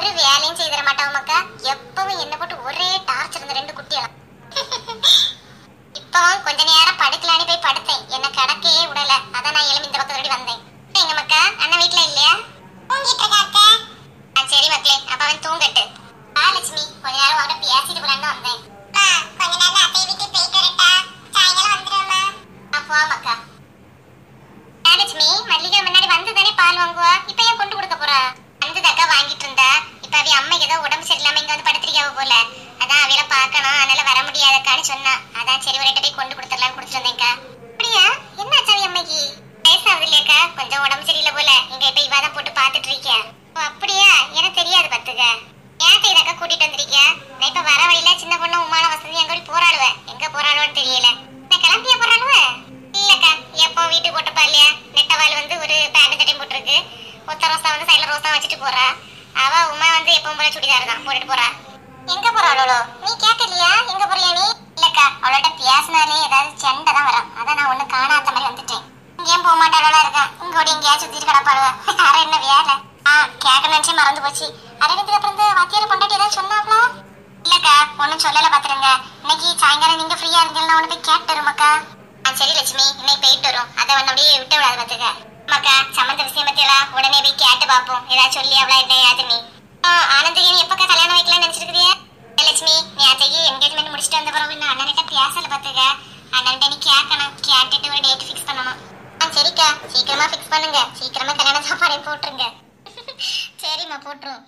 ஒரு வேலையும் செய்திட மாட்டான் மக்கா எப்பவும் என்ன போட்டு ஒரே டார்ச்சர் இந்த ரெண்டு குட்டியெல்லாம் இப்பவும் கொஞ்ச நேரம் படுக்கலான்னு போய் படுத்தேன் என்ன கடக்கையே விடல அதான் நான் எழும்பி இந்த பக்கம் ஓடி வந்தேன் எங்க மக்கா அண்ணன் வீட்ல இல்லையா தூங்கிட்டு இருக்காக்க ஆ சரி மக்களே அப்ப அவன் தூங்கட்டு ஆ லட்சுமி கொஞ்ச நேரம் அவட பேசிட்டு போலான்னு வந்தேன் கொஞ்ச நேரம் அத்தை வீட்டு போயிட்டு வரட்டா சாயங்காலம் வந்துடுமா ஆ போ மக்கா ஆ, லட்சுமி மல்லிகை முன்னாடி வந்து தானே பால் வாங்குவா இப்ப ஏன் கொண்டு கொடுக்க போறா வந்ததாக்கா வாங்கிட்டு இருந்தா இப்ப அவ அம்மைக்கு ஏதோ உடம்பு சரியில்லாம இங்க வந்து படுத்திருக்காவ போல அதான் அவையில பார்க்கணும் அதனால வர முடியாதக்கான்னு சொன்னா அதான் சரி ஒரு எட்டு போய் கொண்டு கொடுத்துடலாம்னு கொடுத்துட்டு வந்தேன்க்கா அப்படியா என்ன ஆச்சு அவ அம்மைக்கு வயசாகுது இல்லையாக்கா கொஞ்சம் உடம்பு சரியில்லை போல இங்க இப்ப இவ தான் போட்டு பாத்துட்டு இருக்கியா ஓ அப்படியா எனக்கு தெரியாது பத்துக்க ஏன் இதக்கா கூட்டிட்டு வந்திருக்கியா நான் இப்ப வர வழியில சின்ன பொண்ணு உமான வசதி எங்க போய் போராடுவேன் எங்க போராடுவேன்னு தெரியல நான் கிளம்பியா போராடுவேன் இல்லக்கா எப்போ வீட்டுக்கு போட்டுப்பா இல்லையா நெட்டவாள் வந்து ஒரு பேண்ட் சட்டையும் போட்டிருக்கு ஒத்த ரோசா வந்து சைடுல ரோசா வச்சுட்டு போறா அவ உமா வந்து எப்பவும் போல சுடிதார் தான் போட்டுட்டு போறா எங்க போறாளோ நீ கேட்கலையா எங்க போறியா நீ இல்லக்கா அவளோட பேசினாலே ஏதாவது சண்டை தான் வரும் அதான் நான் ஒண்ணு காணாத மாதிரி வந்துட்டேன் இங்கேயும் போக மாட்டாளா இருக்கா இங்க ஓடி எங்கேயாச்சும் சுத்திட்டு கிடப்பாளுவ வேற என்ன வேலை ஆ கேட்க நினைச்சே மறந்து போச்சு அரவிந்துக்கு அப்புறம் இந்த வாத்தியார் பொண்டாட்டி ஏதாவது சொன்னாங்களா இல்லக்கா ஒண்ணும் சொல்லல பாத்துருங்க இன்னைக்கு சாயங்காலம் நீங்க ஃப்ரீயா இருந்தீங்கன்னா ஒண்ணு போய் கேட்டு வருமாக்கா ஆ சரி லட்சுமி இன்னைக்கு போயிட்டு வரும் அதை ஒண்ணு அப்படியே விட்டு விடாது பாத்துக்க அம்மாக்கா சம்மந்த விஷயம் பத்தியெல்லாம் உடனே போய் கேட்டு பாப்போம் ஏதாவது சொல்லி அவளா என்னையாவது நீ ஆ, ஆனந்துக்கு நீ எப்பக்கா கல்யாணம் வைக்கலாம்னு நினைச்சிருக்கிறியா ஏ, லட்சுமி நீ அத்தைக்கு என்கேஜ்மெண்ட் முடிச்சுட்டு வந்த பிறகு இன்னும் அண்ணன்கிட்ட பேசல பாத்துக்க அண்ணன்கிட்ட நீ கேட்கணும் கேட்டுட்டு ஒரு டேட் ஃபிக்ஸ் பண்ணணும் ஆ சரிக்கா சீக்கிரமா ஃபிக்ஸ் பண்ணுங்க சீக்கிரமா கல்யாண சாப்பாடே போட்டுருங்க சரிம்மா போட்டுரும்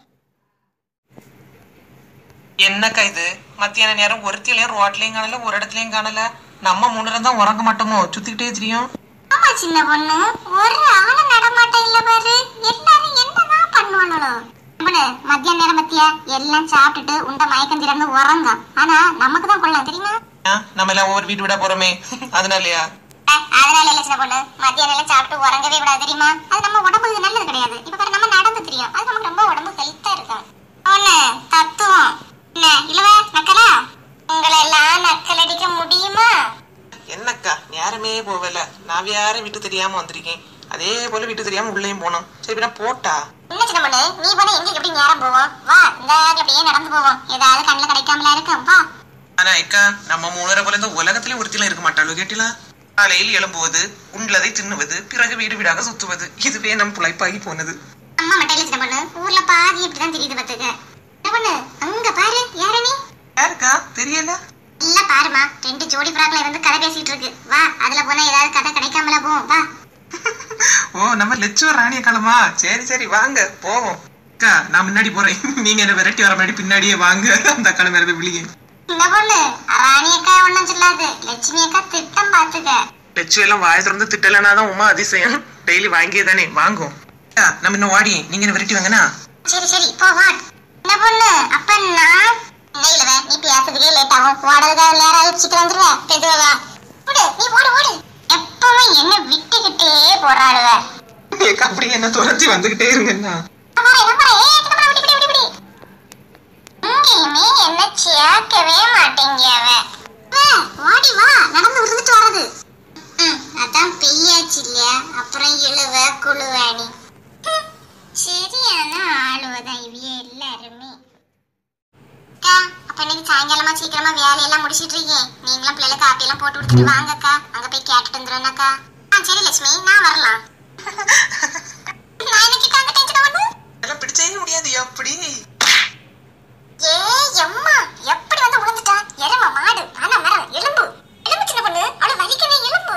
என்னக்கா இது மத்தியான நேரம் ஒருத்திலையும் ரோட்லயும் காணல ஒரு இடத்துலயும் காணல நம்ம மூணு தான் உறங்க மாட்டோமோ சுத்திக்கிட்டே தெரியும் ஆமா சின்ன பொண்ணு ஒரு ஆள நடமாட்டம் இல்ல பாரு எல்லாரும் என்னதான் பண்ணுவாங்களோ பொண்ணு மத்தியான நேரம் பத்தியா எல்லாம் சாப்பிட்டுட்டு உண்ட மயக்கம் திறந்து உறங்க ஆனா நமக்கு தான் கொள்ளலாம் தெரியுமா ஆ, நம்ம எல்லாம் ஒவ்வொரு வீட்டு விட போறோமே அதனாலயா அஹ், அதனால இல்ல சின்ன பொண்ணு மத்தியானம் எல்லாம் சாப்பிட்டு உறங்கவே விடாது தெரியுமா அது நம்ம உடம்புக்கு நல்லது கிடையாது இப்ப பாரு நம்ம நடந்து தெரியும் அது நமக்கு ரொம்ப உடம்பு ஹெல்த்தா இருக்கும் ஒண்ணு தத்துவம் என்ன இல்லவ நக்கலா உங்களை எல்லாம் நக்கல் அடிக்க முடியுமா என்னக்கா நேரமே போகல நான் வேற விட்டு தெரியாம வந்திருக்கேன் அதே போல விட்டு தெரியாம உள்ளேயும் போனோம் சரி இப்ப நான் போட்டா என்ன சின்ன பொண்ணு நீ போனா எங்களுக்கு எப்படி நேரம் போவோம் வா இந்த அப்படியே நடந்து போவோம் ஏதாவது கண்ணுல கிடைக்காமல இருக்கும் வா ஆனா அக்கா நம்ம மூணரை போல இந்த உலகத்திலே ஒருத்திலாம் இருக்க மாட்டாளோ கேட்டிலா காலையில் எழும்புவது உண்லதை தின்னுவது பிறகு வீடு வீடாக சுத்துவது இதுவே நம் புழைப்பாகி போனது அம்மா மட்டும் இல்ல சின்ன பொண்ணு ஊர்ல பாதி இப்படிதான் தெரியுது பாத்துக்க சின்ன பொண்ணு அங்க பாரு யாரு நீ யாருக்கா தெரியல இல்ல பாருமா ரெண்டு ஜோடி பிராக்ல இருந்து கதை பேசிட்டு இருக்கு வா அதுல போனா ஏதாவது கதை கிடைக்காமல போவோம் வா ஓ நம்ம லட்சும ராணிய காலமா சரி சரி வாங்க போவோம் அக்கா நான் முன்னாடி போறேன் நீங்க என்ன விரட்டி வர முன்னாடி பின்னாடியே வாங்க அந்த அக்கா மேல போய் விழிங்க சின்ன பொண்ணு ராணி அக்கா ஒண்ணும் சொல்லாது லட்சுமி அக்கா திட்டம் பாத்துக்க லட்சு எல்லாம் வாய திறந்து திட்டலனாதான் உமா அதிசயம் டெய்லி வாங்கியே தானே வாங்கும் அக்கா, நம்ம இன்னும் வாடி நீங்க என்ன விரட்டி வாங்கண்ணா சரி சரி போ வா என்ன பொண்ணு அப்ப நான் என்ன இல்லவ நீ பேசுறதுக்கே லேட் ஆகும் ஓடுறதுக்காக நேரம் ஆயிடுச்சு சீக்கிரம் வந்துருவ பெண்டு வா ஓடு நீ ஓடு ஓடு எப்பவும் என்ன விட்டுக்கிட்டே போறாளுவ ஏக்கா அப்படி என்ன துரத்தி வந்துகிட்டே இருங்கண்ணா அம்மா, என்ன பண்ண? ஏய், சின்ன பொண்ணு, விடு, விடு, விடு, விடு. எங்கேயுமே என்ன சேர்க்கவே மாட்டேங்க அவ வா, ஓடி வா நடந்து விழுந்துட்டு வர்றது ம், அதான் பெய்யாச்சு இல்லையா அப்புறம் இழுவ குழுவாணி ஹம், சரியான ஆளுவதான் இவிய எல்லாருமே அக்கா அப்ப இன்னைக்கு சாயங்காலமா சீக்கிரமா வேலையெல்லாம் முடிச்சிட்டு இருக்கேன் நீங்களும் பிள்ளைகளுக்கு காப்பி எல்லாம் போட்டு கொடுத்துட்டு வாங்கக்கா அங்க போய் கேட்டுட்டு வந்துடுறேன்னாக்கா ஆ சரி லட்சுமி நான் வரலாம் நான் இன்னைக்கு அந்த டென்ஷன் வந்து அதெல்லாம் பிடிச்சே முடியாது எப்படி ஏய் அம்மா எப்படி வந்து விழுந்துட்டா எரும மாடு ஆனா மரம் எலும்பு எலும்பு சின்ன பொண்ணு அவளை வலிக்கவே எலும்பு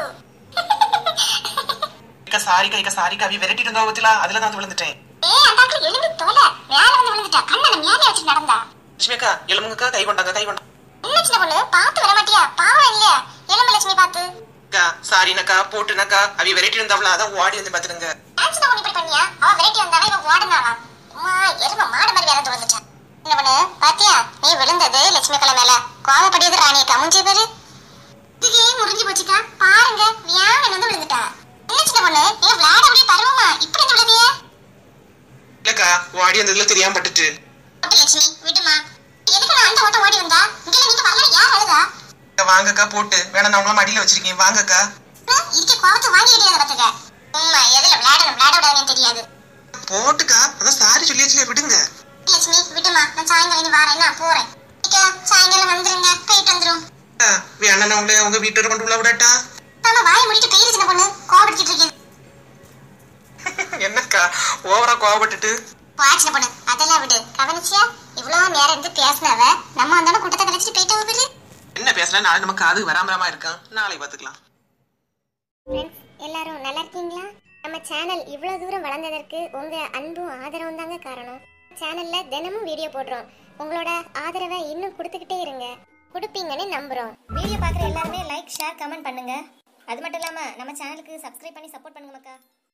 ஏக்கா சாரிக்கா ஏக்கா சாரிக்கா அவி விரட்டிட்டு இருந்தா பத்திலா அதுல தான் வந்து விழுந்துட்டேன் ஏய் அந்த ஆட்கள் எலும்பு தோல மேல வந்து விழுந்துட்டா கண்ணனை மேலே வச்சு நடந்தா லட்சுமிக்கா எலும்புங்கக்கா கை கொண்டாங்க கை கொண்டாங்க என்ன சின்ன பொண்ணு பார்த்து வர மாட்டியா பாவம் இல்லையா எலும்பு லட்சுமி பார்த்து அக்கா சாரினக்கா போட்டுனக்கா அவி விரட்டி இருந்தாவளா அதான் ஓடி வந்து பாத்துருங்க ஏன் சின்ன பொண்ணு இப்படி பண்ணியா அவ வெரைட்டி வந்தானா இவ ஓடுனாளா அம்மா எரும மாடு மாதிரி வேற விழுந்துட்டா சின்ன பொண்ணு பாத்தியா நீ விழுந்தது லட்சுமி கலை மேல கோவப்படியது ராணியை கமுஞ்சி பேரு இதுக்கே முறிஞ்சு போச்சுக்கா பாருங்க வியாழன் வந்து விழுந்துட்டா என்ன சின்ன பொண்ணு நீ விளையாட அப்படியே பருவமா இப்படி வந்து விழுதியே இல்லக்கா ஓடி வந்ததுல தெரியாம பட்டுட்டு ஓட்டு லட்சுமி விடுமா எதுக்கு நான் அந்த ஓட்டம் ஓடி வந்தா இங்க நீங்க வரல யார் அழுதா அக்கா, வாங்கக்கா போட்டு வேணா நான் உங்கள மடியில வச்சிருக்கேன் வாங்கக்கா இதுக்கு கோவத்தை வாங்கிக்கிட்டே பத்துக்க உண்மை எதுல விளையாடணும் விளையாட விடாதுன்னு தெரியாது போட்டுக்கா அதான் சாரி சொல்லியாச்சுல விடுங்க லட்சுமி சாயங்காலம் இனி வரேன் நான் போறேன் அக்கா சாயங்காலம் வந்துருங்க போயிட்டு வந்துரும் அக்கா, வேணா நான் உங்களை உங்க வீட்டு கொண்டு உள்ள விடட்டா நம்ம வாயை முடிட்டு பெரிய சின்ன பொண்ணு கோபடிச்சிட்டு இருக்கேன் என்னக்கா ஓவரா கோவப்பட்டுட்டு வாட்சின பொண்ணு அதெல்லாம் விடு கவனிச்சியா இவ்வளவு நேரம் இருந்து பேசினவ நம்ம வந்தாலும் கூட்டத்தை கழிச்சிட்டு போயிட்டு போயிரு என்ன பேசல நாளை நமக்கு அது வராமரமா இருக்கான் நாளை பாத்துக்கலாம் ஃப்ரெண்ட்ஸ் எல்லாரும் நல்லா இருக்கீங்களா நம்ம சேனல் இவ்வளவு தூரம் வளர்ந்ததற்கு உங்க அன்பும் ஆதரவும் தாங்க காரணம் சேனல்ல தினமும் வீடியோ போடுறோம் உங்களோட ஆதரவை இன்னும் கொடுத்துக்கிட்டே இருங்க கொடுப்பீங்கன்னு நம்புறோம் வீடியோ பார்க்குற எல்லாருமே லைக் ஷேர் கமெண்ட் பண்ணுங்க அது மட்டும் இல்லாமல் நம்ம சேனலுக்கு சப்ஸ்கிரைப் பண்ணி சப்போர்ட் பண்ணுங்க மக்கா